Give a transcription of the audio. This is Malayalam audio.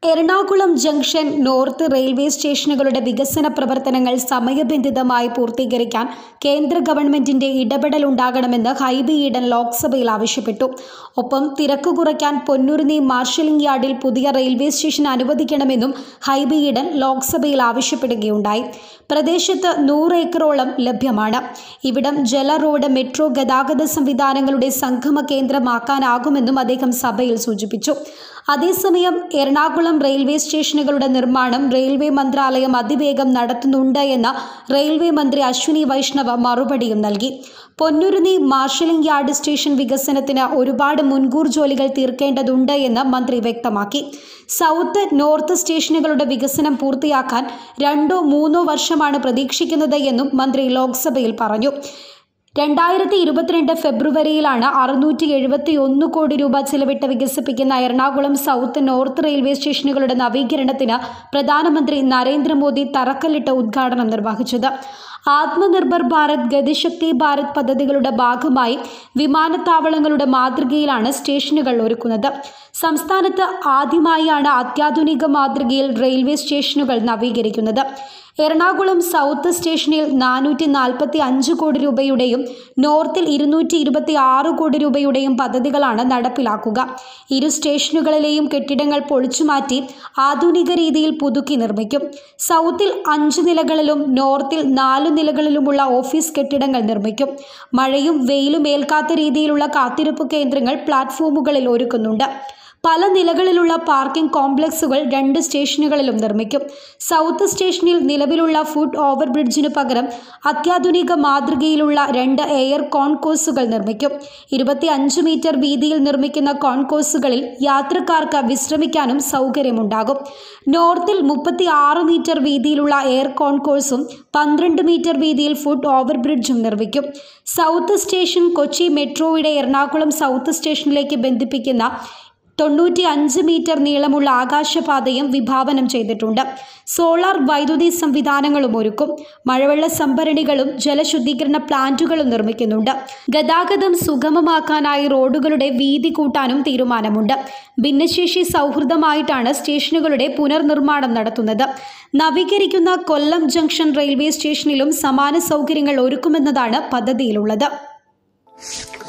എറണാകുളം ജംഗ്ഷൻ നോർത്ത് റെയിൽവേ സ്റ്റേഷനുകളുടെ വികസന പ്രവർത്തനങ്ങൾ സമയബന്ധിതമായി പൂർത്തീകരിക്കാൻ കേന്ദ്ര ഗവൺമെന്റിന്റെ ഇടപെടൽ ഉണ്ടാകണമെന്ന് ഹൈബി ഈഡൻ ലോക്സഭയിൽ ആവശ്യപ്പെട്ടു ഒപ്പം തിരക്ക് കുറയ്ക്കാൻ പൊന്നുരുന്നി മാർഷലിംഗ് യാർഡിൽ പുതിയ റെയിൽവേ സ്റ്റേഷൻ അനുവദിക്കണമെന്നും ഹൈബി ഈഡൻ ലോക്സഭയിൽ ആവശ്യപ്പെടുകയുണ്ടായി പ്രദേശത്ത് നൂറ് ഏക്കറോളം ലഭ്യമാണ് ഇവിടം ജല റോഡ് മെട്രോ ഗതാഗത സംവിധാനങ്ങളുടെ സംഗമ കേന്ദ്രമാക്കാനാകുമെന്നും അദ്ദേഹം സഭയിൽ സൂചിപ്പിച്ചു അതേസമയം എറണാകുളം റെയിൽവേ സ്റ്റേഷനുകളുടെ നിർമ്മാണം റെയിൽവേ മന്ത്രാലയം അതിവേഗം നടത്തുന്നുണ്ട് എന്ന റെയിൽവേ മന്ത്രി അശ്വിനി വൈഷ്ണവ മറുപടിയും നൽകി പൊന്നുരുന്നി മാർഷലിംഗ് യാർഡ് സ്റ്റേഷൻ വികസനത്തിന് ഒരുപാട് മുൻകൂർ ജോലികൾ തീർക്കേണ്ടതുണ്ട് എന്ന് മന്ത്രി വ്യക്തമാക്കി സൗത്ത് നോർത്ത് സ്റ്റേഷനുകളുടെ വികസനം പൂർത്തിയാക്കാൻ രണ്ടോ മൂന്നോ വർഷമാണ് പ്രതീക്ഷിക്കുന്നത് എന്നും മന്ത്രി ലോക്സഭയിൽ പറഞ്ഞു രണ്ടായിരത്തി ഇരുപത്തിരണ്ട് ഫെബ്രുവരിയിലാണ് അറുന്നൂറ്റി എഴുപത്തി ഒന്ന് കോടി രൂപ ചെലവിട്ട് വികസിപ്പിക്കുന്ന എറണാകുളം സൗത്ത് നോർത്ത് റെയിൽവേ സ്റ്റേഷനുകളുടെ നവീകരണത്തിന് പ്രധാനമന്ത്രി നരേന്ദ്രമോദി തറക്കല്ലിട്ട് ഉദ്ഘാടനം നിർവഹിച്ചത് ആത്മനിർഭർ ഭാരത് ഗതിശക്തി ഭാരത് പദ്ധതികളുടെ ഭാഗമായി വിമാനത്താവളങ്ങളുടെ മാതൃകയിലാണ് സ്റ്റേഷനുകൾ ഒരുക്കുന്നത് സംസ്ഥാനത്ത് ആദ്യമായാണ് അത്യാധുനിക മാതൃകയിൽ റെയിൽവേ സ്റ്റേഷനുകൾ നവീകരിക്കുന്നത് എറണാകുളം സൗത്ത് സ്റ്റേഷനിൽ നാനൂറ്റി നാൽപ്പത്തി അഞ്ച് കോടി രൂപയുടെയും നോർത്തിൽ ഇരുന്നൂറ്റി ഇരുപത്തി ആറ് കോടി രൂപയുടെയും പദ്ധതികളാണ് നടപ്പിലാക്കുക ഇരു സ്റ്റേഷനുകളിലെയും കെട്ടിടങ്ങൾ പൊളിച്ചുമാറ്റി ആധുനിക രീതിയിൽ പുതുക്കി നിർമ്മിക്കും സൗത്തിൽ അഞ്ച് നിലകളിലും നോർത്തിൽ നാലു നിലകളിലുമുള്ള ഓഫീസ് കെട്ടിടങ്ങൾ നിർമ്മിക്കും മഴയും വെയിലും ഏൽക്കാത്ത രീതിയിലുള്ള കാത്തിരിപ്പ് കേന്ദ്രങ്ങൾ പ്ലാറ്റ്ഫോമുകളിൽ ഒരുക്കുന്നുണ്ട് പല നിലകളിലുള്ള പാർക്കിംഗ് കോംപ്ലക്സുകൾ രണ്ട് സ്റ്റേഷനുകളിലും നിർമ്മിക്കും സൗത്ത് സ്റ്റേഷനിൽ നിലവിലുള്ള ഫുഡ് ഓവർ ബ്രിഡ്ജിനു പകരം അത്യാധുനിക മാതൃകയിലുള്ള രണ്ട് എയർ കോൺകോഴ്സുകൾ നിർമ്മിക്കും ഇരുപത്തി അഞ്ച് മീറ്റർ വീതിയിൽ നിർമ്മിക്കുന്ന കോൺകോഴ്സുകളിൽ യാത്രക്കാർക്ക് വിശ്രമിക്കാനും സൗകര്യമുണ്ടാകും നോർത്തിൽ മുപ്പത്തി ആറ് മീറ്റർ വീതിയിലുള്ള എയർ കോൺകോഴ്സും പന്ത്രണ്ട് മീറ്റർ വീതിയിൽ ഫുഡ് ഓവർ ബ്രിഡ്ജും നിർമ്മിക്കും സൗത്ത് സ്റ്റേഷൻ കൊച്ചി മെട്രോയുടെ എറണാകുളം സൗത്ത് സ്റ്റേഷനിലേക്ക് ബന്ധിപ്പിക്കുന്ന തൊണ്ണൂറ്റി അഞ്ച് മീറ്റർ നീളമുള്ള ആകാശപാതയും വിഭാവനം ചെയ്തിട്ടുണ്ട് സോളാർ വൈദ്യുതി സംവിധാനങ്ങളും ഒരുക്കും മഴവെള്ള സംഭരണികളും ജലശുദ്ധീകരണ പ്ലാന്റുകളും നിർമ്മിക്കുന്നുണ്ട് ഗതാഗതം സുഗമമാക്കാനായി റോഡുകളുടെ വീതി കൂട്ടാനും തീരുമാനമുണ്ട് ഭിന്നശേഷി സൗഹൃദമായിട്ടാണ് സ്റ്റേഷനുകളുടെ പുനർനിർമ്മാണം നടത്തുന്നത് നവീകരിക്കുന്ന കൊല്ലം ജംഗ്ഷൻ റെയിൽവേ സ്റ്റേഷനിലും സമാന സൗകര്യങ്ങൾ ഒരുക്കുമെന്നതാണ് പദ്ധതിയിലുള്ളത്